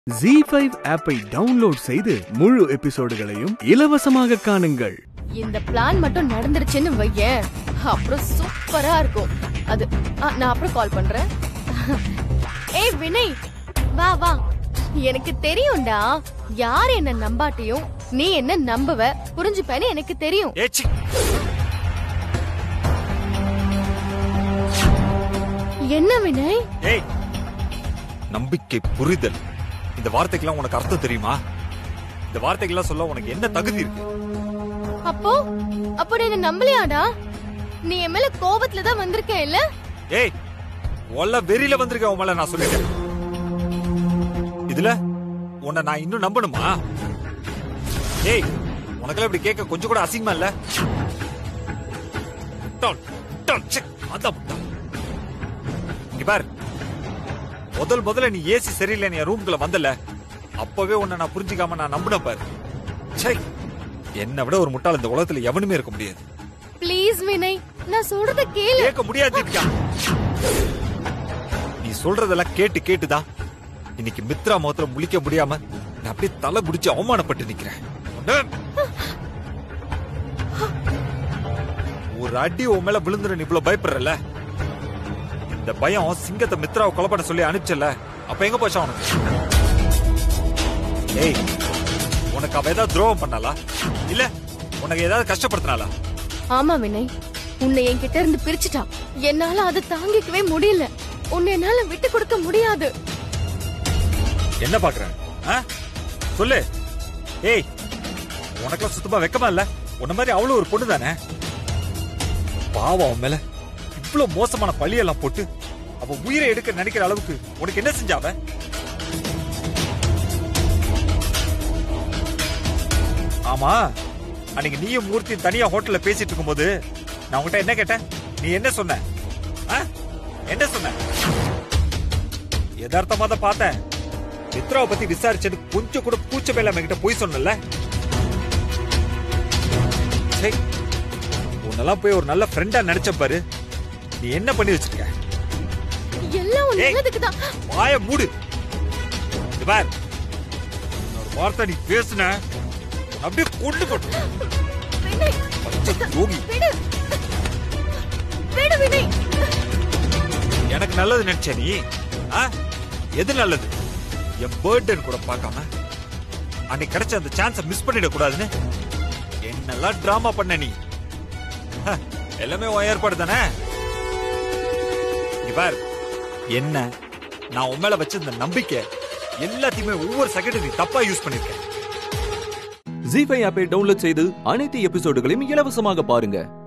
G five ஆப்பை download செய்து முழு எபிசோடுகளையும் இலவசமாக காணுங்கள் இந்த பிளான் மட்டும் நடந்துருச்சுன்னு வையேன் அப்புறம் சூப்பரா இருக்கும் அது ஆ, நான் அப்புறம் கால் பண்றேன் ஏய் வினய் வா வா எனக்கு தெரியும்டா யார் என்ன நம்பாட்டியும் நீ என்ன நம்புவ புரிஞ்சுப்பேன்னு எனக்கு தெரியும் ஏச்சி என்ன வினய் ஏய் நம்பிக்கை புரிதல் இந்த வார்த்தைக்கெல்லாம் உனக்கு அர்த்தம் தெரியுமா இந்த வார்த்தைக்கெல்லாம் சொல்ல உனக்கு என்ன தகுதி இருக்கு அப்போ அப்போ நீ என்ன நம்பலையாடா நீ என் மேல கோபத்துல தான் வந்திருக்க இல்ல ஏய் ஒல்ல வெறியில வந்திருக்க உன் மேல நான் சொல்லிட்டேன் இதுல உன்னை நான் இன்னும் நம்பணுமா ஏய் உனக்கெல்லாம் இப்படி கேட்க கொஞ்சம் கூட அசிங்கமா இல்ல முட்டாள், முட்டாள், ச்சே, அதான் முட்டாள். இங்க பாரு முதல் முதல்ல நீ ஏசி சரியில்லை என் ரூம்குள்ள வந்தல அப்பவே உன்னை நான் புரிஞ்சுக்காம நான் நம்பின பாரு ச்சே என்னை விட ஒரு முட்டாள் இந்த உலகத்துல எவனுமே இருக்க முடியாது ப்ளீஸ் வினய் நான் சொல்றத கேளு கேட்க முடியாது தீபிகா. நீ சொல்றதெல்லாம் கேட்டு கேட்டுதான் இன்னைக்கு மித்ரா முகத்துல முழிக்க முடியாம நான் அப்படியே தலை குடிச்சு அவமானப்பட்டு நிக்கிறேன் உன்னை- ஒரு அடி உன் மேல விழுந்துரு நீ இவ்வளவு பயப்படுறல இந்த பயம் சிங்கத்தை மித்ராவை கொலை பண்ண சொல்லி அனுப்பிச்சல அப்ப எங்க போச்சா உனக்கு ஏய் உனக்கு அவ ஏதாவது துரோகம் பண்ணாளா இல்ல உனக்கு ஏதாவது கஷ்டப்படுத்தினாளா ஆமா வினய் உன்னை என்கிட்ட இருந்து பிரிச்சுட்டா என்னால அதை தாங்கிக்கவே முடியல உன்னை என்னால விட்டு கொடுக்க முடியாது என்ன பாக்குற ஆ? சொல்லு ஏய் உனக்கெல்லாம் சுத்தமா வெக்கமா இல்ல உன்ன மாதிரி அவ்வளவு ஒரு பொண்ணு தானே பாவம் அவன் மேல இவ்வளவு மோசமான பழியெல்லாம் போட்டு அவ உயிரை எடுக்க நினைக்கிற அளவுக்கு உனக்கு என்ன செஞ்சாவ ஆமா அன்னைக்கு நீயும் மூர்த்தியும் தனியா ஹோட்டல்ல பேசிட்டு இருக்கும்போது நான் உன்கிட்ட என்ன கேட்டேன் நீ என்ன சொன்ன ஆ? என்ன சொன்ன யதார்த்தமா தான் பார்த்தேன் மித்ராவை பத்தி விசாரிச்சது கொஞ்சம் கூட பூச்ச மேல கிட்ட போய் சொன்னல சரி உன்னெல்லாம் போய் ஒரு நல்ல ஃப்ரெண்டா நினைச்ச பாரு நீ என்ன பண்ணி வச்சிருக்க எல்லாம் உன் ஏய். நல்லதுக்கு தான் வாய மூடு இங்க பார் இன்னொரு வார்த்தை நீ பேசுன உன்னை அப்படியே கொண்டு போட்டு வினய் பச்சை யோகி விடு விடு வினய் எனக்கு நல்லது நினைச்ச நீ ஆ? எது நல்லது என் பர்த்டே கூட பார்க்காம அன்னைக்கு கிடைச்ச அந்த சான்ஸ மிஸ் பண்ணிட கூடாதுன்னு என்னெல்லாம் டிராமா பண்ண நீ ஹ, எல்லாமே உன் ஏற்பாடு தானே இங்க பார் என்ன நான் உன் மேல வச்சிருந்த நம்பிக்கை எல்லாத்தையுமே ஒவ்வொரு செகண்டும் நீ தப்பா யூஸ் பண்ணிருக்க ஜி ஃபைவ் ஆப்பை டவுன்லோட் செய்து அனைத்து எபிசோடுகளையும் இலவசமாக பாருங்க